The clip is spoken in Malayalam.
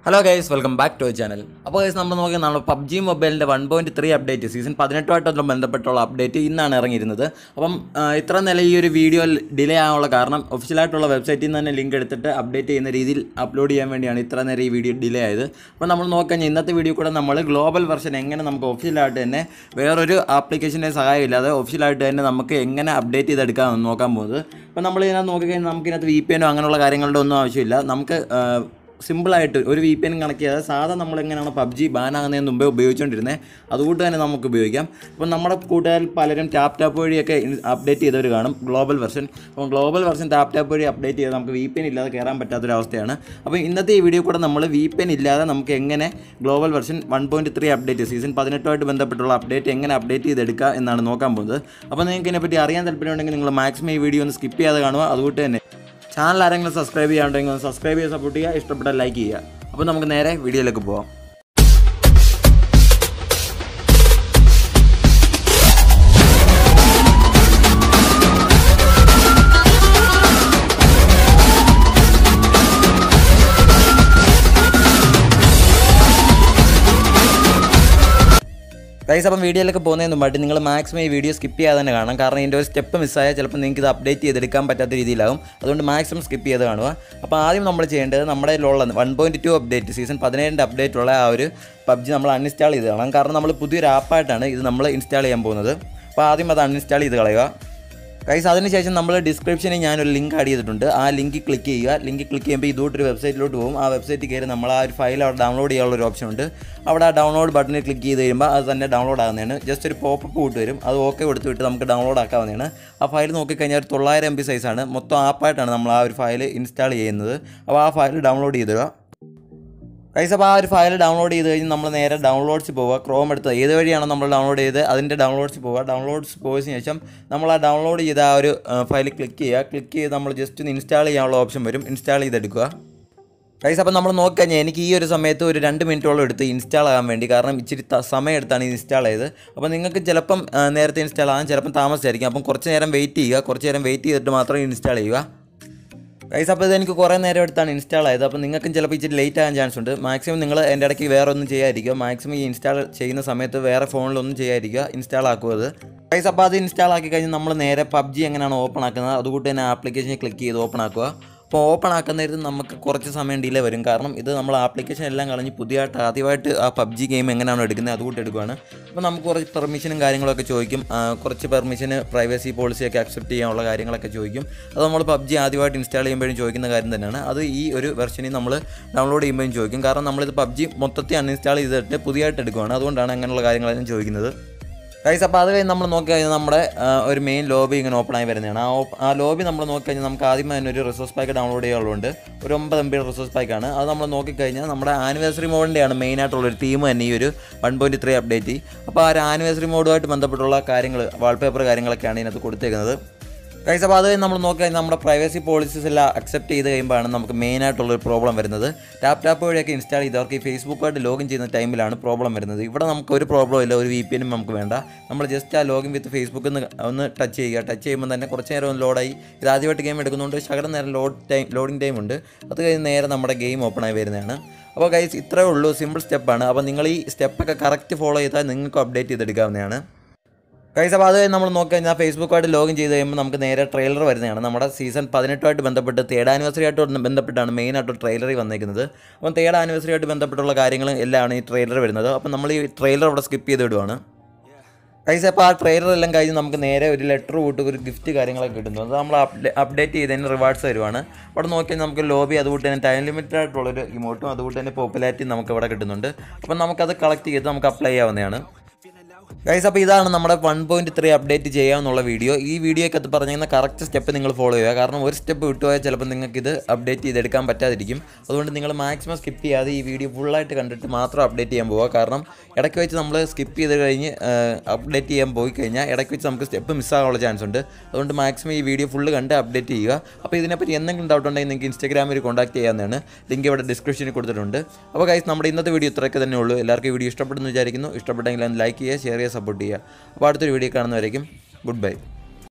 hello guys welcome back to channel അപ്പോൾ ഗൈസ് നമ്മൾ നോക്കി നമ്മൾ പബ്ജി മൊബൈലിൻ്റെ one point three update season പതിനെട്ടുമായിട്ടുള്ള ബന്ധപ്പെട്ടുള്ള അപ്ഡേറ്റ് ഇന്നാണ് ഇറങ്ങിയിരുന്നത് അപ്പം ആ, ഇത്ര നില ഈ ഒരു വീഡിയോ ഡിലേ ആകാനുള്ള കാരണം ഒഫീഷ്യലായിട്ടുള്ള വെബ്സൈറ്റിൽ നിന്ന് തന്നെ ലിങ്ക് എടുത്തിട്ട് അപ്ഡേറ്റ് ചെയ്യുന്ന രീതിയിൽ അപ്ലോഡ് ചെയ്യാൻ വേണ്ടിയാണ് ഇത്ര നേരം ഈ വീഡിയോ ഡിലേ ആയത് അപ്പോൾ നമ്മൾ നോക്കിക്കഴിഞ്ഞാൽ ഇന്നത്തെ വീഡിയോ കൂടെ നമ്മൾ ഗ്ലോബൽ വെർഷൻ എങ്ങനെ നമുക്ക് ഒഫീഷ്യലായിട്ട് തന്നെ വേറൊരു ആപ്ലിക്കേഷൻ്റെ സഹായമില്ലാതെ ഒഫീഷ്യലായിട്ട് തന്നെ നമുക്ക് എങ്ങനെ അപ്ഡേറ്റ് ചെയ്തെടുക്കാമെന്ന് നോക്കാൻ പോകുന്നത് അപ്പോൾ നമ്മൾ ഇതിനകത്ത് നോക്കിക്കഴിഞ്ഞാൽ നമുക്കിതിനകത്ത് വി പി എനോ അങ്ങനെയുള്ള കാര്യങ്ങളുടെ ഒന്നും ആവശ്യമില്ല നമുക്ക് ആ, സിമ്പിളായിട്ട് ഒരു വി പി എൻ കണക്ട് ചെയ്യാതെ സാധാ നമ്മൾ എങ്ങനെയാണ് പബ്ജി ബാൻ ആകുന്നതിന് മുമ്പേ ഉപയോഗിച്ചുകൊണ്ടിരുന്നത് അതുകൊണ്ട് തന്നെ നമുക്ക് ഉപയോഗിക്കാം അപ്പം നമ്മുടെ കൂട്ടുകാരിൽ പലരും ടാപ്പ് ടാപ്പ് വഴിയൊക്കെ അപ്ഡേറ്റ് ചെയ്തവർ കാണും ഗ്ലോബൽ വെർഷൻ അപ്പം ഗ്ലോബൽ വെർഷൻ ടാപ്പ് ടാപ്പ് വഴി അപ്ഡേറ്റ് ചെയ്ത് നമുക്ക് വി പി എൻ ഇല്ലാതെ കയറാൻ പറ്റാത്തൊരവസ്ഥയാണ് അപ്പോൾ ഇന്നത്തെ ഈ വീഡിയോ കൂടെ നമ്മൾ വി പി എൻ ഇല്ലാതെ നമുക്ക് എങ്ങനെ global version one point three update season പതിനെട്ടുമായിട്ട് ബന്ധപ്പെട്ടുള്ള അപ്ഡേറ്റ് എങ്ങനെ അപ്ഡേറ്റ് ചെയ്തെടുക്കുക എന്നാണ് നോക്കാൻ പോകുന്നത് അപ്പോൾ നിങ്ങൾക്ക് ഇതിനെപ്പറ്റി അറിയാൻ താല്പര്യമുണ്ടെങ്കിൽ നിങ്ങൾ മാക്സിമം ഈ വീഡിയോ ഒന്ന് സ്കിപ്പ് ചെയ്യാതെ കാണുക അതുകൊണ്ട് തന്നെ ചാനൽ ആരെങ്കിലും സബ്സ്ക്രൈബ് ചെയ്യാണ്ടെങ്കിൽ ഒന്ന് സബ്സ്ക്രൈബ് ചെയ്ത് സപ്പോർട്ട് ചെയ്യുക ഇഷ്ടപ്പെട്ടാൽ ലൈക്ക് ചെയ്യുക അപ്പോൾ നമുക്ക് നേരെ വീഡിയോയിലേക്ക് പോവാം ഗൈസ് അപ്പം വീഡിയോയിലൊക്കെ പോകുന്നതിന് മുമ്പായിട്ട് നിങ്ങൾ മാക്സിമം ഈ വീഡിയോ സ്കിപ്പ് ചെയ്യാതെ തന്നെ കാണാം കാരണം ഇതിൻ്റെ ഒരു സ്റ്റെപ്പ് മിസ്സായാൽ ചിലപ്പോൾ നിങ്ങൾക്ക് ഇത് അപ്ഡേറ്റ് ചെയ്തെടുക്കാൻ പറ്റാത്ത രീതിയിലാവും അതുകൊണ്ട് മാക്സിമം സ്കിപ്പ് ചെയ്ത് കാണുക അപ്പോൾ ആദ്യം നമ്മൾ ചെയ്യേണ്ടത് നമ്മുടെ കയ്യിലുള്ള one point two update season പതിനേഴിൻ്റെ അപ്ഡേറ്റ് ഉള്ള ആ ഒരു പബ്ജി നമ്മൾ അൺഇൻസ്റ്റാൾ ചെയ്ത് കാണാം കാരണം നമ്മൾ പുതിയൊരു ആപ്പായിട്ടാണ് ഇത് നമ്മൾ ഇൻസ്റ്റാൾ ചെയ്യാൻ പോകുന്നത് അപ്പോൾ ആദ്യം അത് അൺഇൻസ്റ്റാൾ ചെയ്ത് കളയുക ഗൈസ് അതിനുശേഷം നമ്മൾ ഡിസ്ക്രിപ്ഷനിൽ ഞാനൊരു ലിങ്ക് ആഡ് ചെയ്തിട്ടുണ്ട് ആ ലിങ്ക് ക്ലിക്ക് ചെയ്യുക ലിങ്ക് ക്ലിക്ക് ചെയ്യുമ്പോൾ ഇതോട്ടൊരു വെബ്സൈറ്റിലോട്ട് പോകും ആ വെബ്സൈറ്റിൽ കയറി നമ്മൾ ആ ഒരു ഫയൽ അവിടെ ഡൗൺലോഡ് ചെയ്യാനുള്ള ഒരു ഓപ്ഷൻ ഉണ്ട് അവിടെ ആ ഡൗൺലോഡ് ബട്ടണിൽ ക്ലിക്ക് ചെയ്ത് കഴിയുമ്പോൾ അത് തന്നെ ഡൗൺലോഡ് ആകുന്നതാണ് ജസ്റ്റ് ഒരു പോപ്പപ്പ് കൂട്ട് വരും അത് ഓക്കെ കൊടുത്ത് വിട്ട് നമുക്ക് ഡൗൺലോഡ് ആക്കാവുന്നതാണ് ആ ഫയൽ നോക്കിക്കഴിഞ്ഞാൽ ഒരു തൊള്ളായിരം എം ബി സൈസാണ് മൊത്തം ആപ്പായിട്ടാണ് നമ്മൾ ആ ഒരു ഫയൽ ഇൻസ്റ്റാൾ ചെയ്യുന്നത് അപ്പോൾ ആ ഫയൽ ഡൗൺലോഡ് ചെയ്തിടുക ഗൈസ് അപ്പോൾ ആ ഒരു ഫയൽ ഡൗൺലോഡ് ചെയ്ത് കഴിഞ്ഞ് നമ്മൾ നേരെ ഡൗൺലോഡ്സ് പോവുക ക്രോം എടുത്ത് ഏത് വഴിയാണോ നമ്മൾ ഡൗൺലോഡ് ചെയ്ത് അതിൻ്റെ ഡൗൺലോഡ്സ് പോവുക ഡൗൺലോഡ്സ് പോയതിന് ശേഷം നമ്മൾ ആ ഡൗൺലോഡ് ചെയ്ത ആ ഒരു ഫയൽ ക്ലിക്ക് ചെയ്യുക ക്ലിക്ക് ചെയ്ത് നമ്മൾ ജസ്റ്റ് ഒന്ന് ഇൻസ്റ്റാൾ ചെയ്യാനുള്ള ഓപ്ഷൻ വരും ഇൻസ്റ്റാൾ ചെയ്തെടുക്കുക ഗൈസ് അപ്പോൾ നമ്മൾ നോക്കിക്കഴിഞ്ഞാൽ എനിക്ക് ഈ ഒരു സമയത്ത് ഒരു രണ്ട് മിനിറ്റോളം എടുത്ത് ഇൻസ്റ്റാൾ ആകാൻ വേണ്ടി കാരണം ഇച്ചിരി ത- സമയം എടുത്താണ് ഇത് ഇൻസ്റ്റാൾ ചെയ്തത് അപ്പോൾ നിങ്ങൾക്ക് ചിലപ്പം ആ, നേരത്തെ ഇൻസ്റ്റാൾ ആകാൻ ചിലപ്പം താമസിച്ചായിരിക്കും അപ്പം കുറച്ച് നേരം വെയിറ്റ് ചെയ്യുക കുറച്ച് നേരം വെയിറ്റ് ചെയ്തിട്ട് മാത്രം ഇൻസ്റ്റാൾ ചെയ്യുക ഗൈസ് അപ്പോൾ ഇത് എനിക്ക് കുറേ നേരം എടുത്താണ് ഇൻസ്റ്റാൾ ആയത് അപ്പോൾ നിങ്ങൾക്കും ചിലപ്പോൾ ഇച്ചിരി ലേറ്റ് ആകാൻ ചാൻസ് ഉണ്ട് മാക്സിമം നിങ്ങൾ എൻ്റെ ഇടയ്ക്ക് വേറെ ഒന്നും ചെയ്യാതിരിക്കുക മാക്സിമം ഈ ഇൻസ്റ്റാൾ ചെയ്യുന്ന സമയത്ത് വേറെ ഫോണിലൊന്നും ചെയ്യാതിരിക്കുക ഇൻസ്റ്റാൾ ആക്കുക അത് ഗൈസ് അപ്പോൾ അത് ഇൻസ്റ്റാൾ ആക്കി കഴിഞ്ഞ് നമ്മൾ നേരെ പബ്ജി എങ്ങനെയാണ് ഓപ്പൺ ആക്കുന്നത് അതുകൂട്ട് തന്നെ ആപ്ലിക്കേഷനിൽ ക്ലിക്ക് ചെയ്ത് ഓപ്പൺ ആക്കുക അപ്പോൾ ഓപ്പൺ ആക്കുന്നതിന് നമുക്ക് കുറച്ച് സമയം ഡിലേ വരും കാരണം ഇത് നമ്മൾ ആപ്ലിക്കേഷൻ എല്ലാം കളഞ്ഞ് പുതിയതായിട്ട് ആദ്യമായിട്ട് ആ പബ്ജി ഗെയിം എങ്ങനെയാണോ എടുക്കുന്നത് അതുകൂട്ട് എടുക്കുകയാണ് അപ്പോൾ നമുക്ക് കുറച്ച് പെർമിഷനും കാര്യങ്ങളൊക്കെ ചോദിക്കും ആ, കുറച്ച് പെർമിഷന് പ്രൈവസി പോളിസിയൊക്കെ അക്സെപ്റ്റ് ചെയ്യാനുള്ള കാര്യങ്ങളൊക്കെ ചോദിക്കും അത് നമ്മൾ പബ്ജി ആദ്യമായിട്ട് ഇൻസ്റ്റാൾ ചെയ്യുമ്പോഴും ചോദിക്കുന്ന കാര്യം തന്നെയാണ് അത് ഈ ഒരു വെർഷനിൽ നമ്മൾ ഡൗൺലോഡ് ചെയ്യുമ്പോഴും ചോദിക്കും കാരണം നമ്മളിത് പബ്ജി മൊത്തത്തിൽ അൺഇൻസ്റ്റാൾ ചെയ്തിട്ട് പുതിയതായിട്ട് എടുക്കുകയാണ് അതുകൊണ്ടാണ് അങ്ങനെയുള്ള കാര്യങ്ങളെല്ലാം ചോദിക്കുന്നത് ഗൈസ് അപ്പോൾ അത് കഴിഞ്ഞ് നമ്മൾ നോക്കി കഴിഞ്ഞാൽ നമ്മുടെ ആ, ഒരു മെയിൻ ലോബി ഇങ്ങനെ ഓപ്പൺ ആയി വരുന്നതാണ് ആ op- ആ ലോബി നമ്മൾ നോക്കി കഴിഞ്ഞാൽ നമുക്ക് ആദ്യം തന്നെ ഒരു റിസോഴ്സ് പാക്ക് ഡൗൺലോഡ് ചെയ്യാനുള്ളതുണ്ട് ഒരു ഒമ്പത് എം ബി റിസോഴ്സ് പാക്കാണ് അത് നമ്മൾ നോക്കിക്കഴിഞ്ഞാൽ നമ്മുടെ ആനിവേഴ്സറി മോഡിൻ്റെയാണ് മെയിൻ ആയിട്ടുള്ള ഒരു ടീം തന്നെ ഈ ഒരു വൺ പോയിൻറ്റ് ത്രീ അപ്ഡേറ്റ് അപ്പോൾ ആ ഒരു ആനിവേഴ്സറി മോഡുമായിട്ട് ബന്ധപ്പെട്ടുള്ള കാര്യങ്ങൾ വാൾപേപ്പർ കാര്യങ്ങളൊക്കെയാണ് ഇതിനകത്ത് കൊടുത്തേക്കുന്നത് ഗൈസ് അപ്പോൾ അത് കഴിഞ്ഞ് നമ്മൾ നോക്കി കഴിഞ്ഞാൽ നമ്മുടെ പ്രൈവസി പോളിസീസ് എല്ലാം അക്സെപ്റ്റ് ചെയ്ത് കഴിയുമ്പോഴാണ് നമുക്ക് മെയിൻ ആയിട്ടുള്ള ഒരു പ്രോബ്ലം വരുന്നത് ടാപ്പ് ടാപ്പ് വഴിയൊക്കെ ഇൻസ്റ്റാൾ ചെയ്തവർക്ക് ഈ ഫേസ്ബുക്കായിട്ട് ലോഗിൻ ചെയ്യുന്ന ടൈമിലാണ് പ്രോബ്ലം വരുന്നത് ഇവിടെ നമുക്ക് ഒരു പ്രോബ്ലം ഇല്ല ഒരു വി പി എനും നമുക്ക് വേണ്ട നമ്മൾ ജസ്റ്റ് ആ ലോഗിൻ വിത്ത് ഫേസ്ബുക്കിൽ നിന്ന് ഒന്ന് ടച്ച് ചെയ്യുക ടച്ച് ചെയ്യുമ്പോൾ തന്നെ കുറച്ച് നേരം ഒന്ന് ലോഡായി ഇത് ആദ്യമായിട്ട് ഗെയിം എടുക്കുന്നതുകൊണ്ട് ശകലം നേരം ലോഡ് ടൈം ലോഡിംഗ് ടൈം ഉണ്ട് അത് കഴിഞ്ഞ് നേരെ നമ്മുടെ ഗെയിം ഓപ്പൺ ആയി വരുന്നതാണ് അപ്പോൾ ഗൈസ് ഇത്രയേ ഉള്ളൂ സിമ്പിൾ സ്റ്റെപ്പാണ് അപ്പോൾ നിങ്ങൾ ഈ സ്റ്റെപ്പൊക്കെ കറക്റ്റ് ഫോളോ ചെയ്താൽ നിങ്ങൾക്ക് അപ്ഡേറ്റ് ചെയ്തെടുക്കാവുന്നതാണ് ഗൈസ് അപ്പോൾ അത് നമ്മൾ നോക്കി കഴിഞ്ഞാൽ ഫേസ്ബുക്കായിട്ട് ലോഗിൻ ചെയ്ത് കഴിയുമ്പോൾ നമുക്ക് നേരെ ട്രെയിലർ വരുന്നതാണ് നമ്മുടെ സീസൺ പതിനെട്ടുമായിട്ട് ബന്ധപ്പെട്ട് തേർഡ് ആനിവേഴ്സറി ആയിട്ട് ബന്ധപ്പെട്ടാണ് മെയിൻ ആയിട്ട് ട്രെയിലറിൽ വന്നേക്കുന്നത് അപ്പം തേർഡ് ആനിവേഴ്സറി ആയിട്ട് ബന്ധപ്പെട്ടുള്ള കാര്യങ്ങൾ എല്ലാമാണ് ഈ ട്രെയിലർ വരുന്നത് അപ്പം നമ്മൾ ഈ ട്രെയിലർ അവിടെ സ്കിപ്പ് ചെയ്ത് വിടുവാണ് ഗൈസ് അപ്പോൾ ആ ട്രെയിലർ എല്ലാം കഴിഞ്ഞ് നമുക്ക് നേരെ ഒരു ലെറ്റർ കൂട്ട് ഒരു ഗിഫ്റ്റ് കാര്യങ്ങളൊക്കെ കിട്ടുന്നു അത് നമ്മൾ അപ്ഡേറ്റ് ചെയ്തതിന് റിവാർഡ്സ് വരുവാണ് അവിടെ നോക്കിയാൽ നമുക്ക് ലോബി അതുകൂട്ട് തന്നെ ടൈം ലിമിറ്റഡ് ആയിട്ടുള്ളൊരു ഇമോട്ടും അതുകൂട്ട് തന്നെ പോപ്പുലാരിറ്റി നമുക്ക് ഇവിടെ കിട്ടുന്നുണ്ട് അപ്പം നമുക്കത് കളക്ട് ചെയ്ത് നമുക്ക് അപ്ലൈ ചെയ്യാവുന്നതാണ് ഗൈസ് അപ്പോൾ ഇതാണ് നമ്മുടെ വൺ പോയിൻറ്റ് ത്രീ അപ്ഡേറ്റ് ചെയ്യാമെന്നുള്ള വീഡിയോ ഈ വീഡിയോയ്ക്കകത്ത് പറഞ്ഞിരുന്ന കറക്റ്റ് സ്റ്റെപ്പ് നിങ്ങൾ ഫോളോ ചെയ്യുക കാരണം ഒരു സ്റ്റെപ്പ് വിട്ടുപോയാൽ ചിലപ്പോൾ നിങ്ങൾക്ക് ഇത് അപ്ഡേറ്റ് ചെയ്തെടുക്കാൻ പറ്റാതിരിക്കും അതുകൊണ്ട് നിങ്ങൾ മാക്സിമം സ്കിപ്പ് ചെയ്യാതെ ഈ വീഡിയോ ഫുള്ളായിട്ട് കണ്ടിട്ട് മാത്രം അപ്ഡേറ്റ് ചെയ്യാൻ പോവുക കാരണം ഇടയ്ക്ക് വെച്ച് നമ്മൾ സ്കിപ്പ് ചെയ്ത് കഴിഞ്ഞ് അപ്ഡേറ്റ് ചെയ്യാൻ പോയി കഴിഞ്ഞാൽ ഇടയ്ക്ക് വെച്ച് നമുക്ക് സ്റ്റെപ്പ് മിസ്സാകാനുള്ള ചാൻസ് ഉണ്ട് അതുകൊണ്ട് മാക്സിമം ഈ വീഡിയോ ഫുള്ള് കണ്ട് അപ്ഡേറ്റ് ചെയ്യുക അപ്പോൾ ഇതിനെപ്പറ്റി എന്തെങ്കിലും ഡൗട്ട് ഉണ്ടെങ്കിൽ നിങ്ങൾക്ക് ഇൻസ്റ്റാഗ്രാമിൽ കോൺടാക്ട് ചെയ്യാവുന്നതാണ് ലിങ്ക് ഇവിടെ ഡിസ്ക്രിപ്ഷനിൽ കൊടുത്തിട്ടുണ്ട് അപ്പോൾ ഗൈസ് നമ്മുടെ ഇന്നത്തെ വീഡിയോ ഇത്രയൊക്കെ തന്നെ ഉള്ളൂ എല്ലാവർക്കും ഈ വീഡിയോ ഇഷ്ടപ്പെടുന്നു വിചാരിക്കുന്നു ഇഷ്ടപ്പെട്ടെങ്കിൽ ലൈക്ക് ചെയ്യുക ഷെയർ ചെയ്യുക സപ്പോർട്ട് ചെയ്യുക അപ്പോൾ അടുത്തൊരു വീഡിയോ കാണുന്നവരേക്കും ഗുഡ് ബൈ